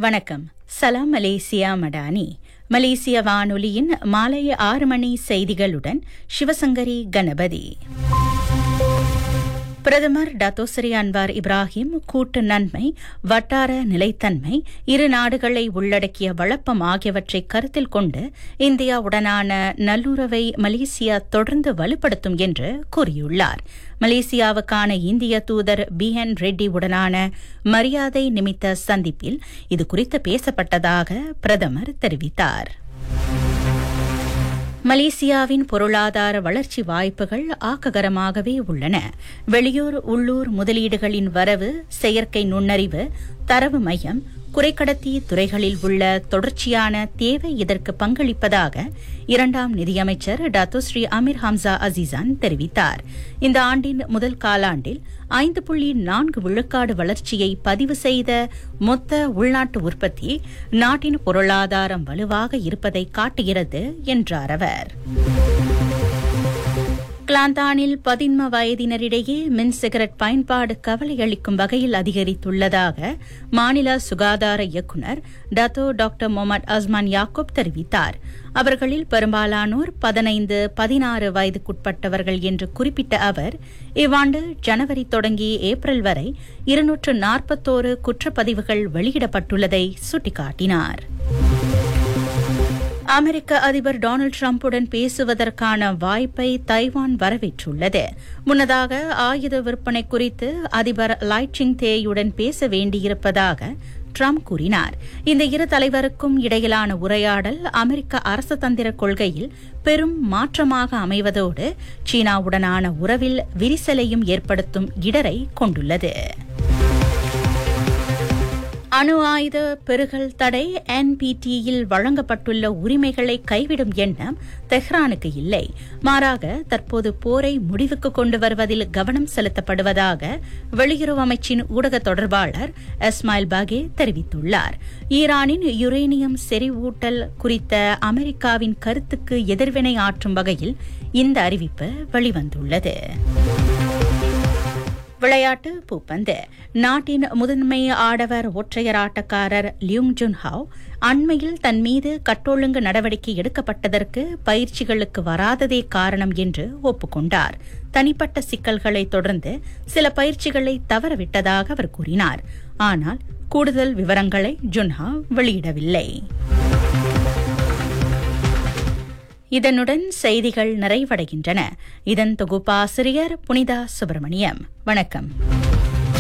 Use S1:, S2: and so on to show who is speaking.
S1: வணக்கம் சலாம் மலேசியா மடானி மலேசிய வானொலியின் மாலை ஆறு மணி செய்திகளுடன் சிவசங்கரி கணபதி பிரதமர் டத்தோசரி அன்வார் இப்ராஹிம் கூட்டு நன்மை வட்டார நிலைத்தன்மை இரு நாடுகளை உள்ளடக்கிய வளப்பம் ஆகியவற்றை கருத்தில் கொண்டு இந்தியாவுடனான நல்லுறவை மலேசியா தொடர்ந்து வலுப்படுத்தும் என்று கூறியுள்ளார் மலேசியாவுக்கான இந்திய தூதர் பி என் ரெட்டி உடனான மரியாதை நிமித்த சந்திப்பில் இதுகுறித்து பேசப்பட்டதாக பிரதமர் தெரிவித்தார் மலேசியாவின் பொருளாதார வளர்ச்சி வாய்ப்புகள் ஆக்ககரமாகவே உள்ளன வெளியூர் உள்ளூர் முதலீடுகளின் வரவு செயற்கை நுண்ணறிவு தரவு மையம் குறைக்கடத்தி துறைகளில் உள்ள தொடர்ச்சியான தேவை இதற்கு பங்களிப்பதாக இரண்டாம் நிதியமைச்சர் டாத்துஸ்ரீ அமீர் ஹம்சா அசீசான் தெரிவித்தார் இந்த ஆண்டின் முதல் காலாண்டில் ஐந்து புள்ளி நான்கு விழுக்காடு வளர்ச்சியை பதிவு செய்த மொத்த உள்நாட்டு உற்பத்தி நாட்டின் பொருளாதாரம் வலுவாக இருப்பதை காட்டுகிறது என்றார் அவர் கிளாந்தானில் பதின்ம வயதினரிடையே மின் சிகரெட் பயன்பாடு கவலையளிக்கும் வகையில் அதிகரித்துள்ளதாக மாநில சுகாதார இயக்குநர் Dato doctor Mohamed Azman Yaakub தெரிவித்தார் அவர்களில் பெரும்பாலானோர் பதினைந்து பதினாறு வயதுக்குட்பட்டவர்கள் என்று குறிப்பிட்ட அவர் இவ்வாண்டு ஜனவரி தொடங்கி ஏப்ரல் வரை இருநூற்று நாற்பத்தோரு குற்றப்பதிவுகள் வெளியிடப்பட்டுள்ளதை சுட்டிக்காட்டினார் அமெரிக்க அதிபர் டொனால்டு டிரம்புடன் பேசுவதற்கான வாய்ப்பை தைவான் வரவேற்றுள்ளது முன்னதாக ஆயுத விற்பனை குறித்து அதிபர் லைச்சிங் தேயுடன் பேச வேண்டியிருப்பதாக ட்ரம்ப் கூறினார் இந்த இரு தலைவருக்கும் இடையிலான உரையாடல் அமெரிக்க அரசு தந்திர கொள்கையில் பெரும் மாற்றமாக அமைவதோடு சீனாவுடனான உறவில் விரிசலையும் ஏற்படுத்தும் இடரை கொண்டுள்ளது அணு ஆயுத பெருகல் தடை என்பிடியில் வழங்கப்பட்டுள்ள உரிமைகளை கைவிடும் எண்ணம் தெஹ்ரானுக்கு இல்லை மாறாக தற்போது போரை முடிவுக்கு கொண்டு வருவதில் கவனம் செலுத்தப்படுவதாக வெளியுறவு அமைச்சின் ஊடக தொடர்பாளர் எஸ்மாயில் பாகே தெரிவித்துள்ளார் ஈரானின் யுரேனியம் செறிவூட்டல் குறித்த அமெரிக்காவின் கருத்துக்கு எதிர்வினை ஆற்றும் வகையில் இந்த அறிவிப்பு வெளிவந்துள்ளது விளையாட்டு பூப்பந்து நாட்டின் முதன்மை ஆடவர் ஒற்றையர் ஆட்டக்காரர் லியூங் ஜுன் ஹாவ் அண்மையில் தன் மீது கட்டொழுங்கு நடவடிக்கை எடுக்கப்பட்டதற்கு பயிற்சிகளுக்கு வராததே காரணம் என்று ஒப்புக்கொண்டார் தனிப்பட்ட சிக்கல்களை தொடர்ந்து சில பயிற்சிகளை தவறவிட்டதாக அவர் கூறினார் ஆனால் கூடுதல் விவரங்களை ஜுன்ஹா வெளியிடவில்லை இதனுடன் செய்திகள் நிறைவடைகின்றன இதன் தொகுப்பாசிரியர் புனிதா சுப்பிரமணியம் வணக்கம்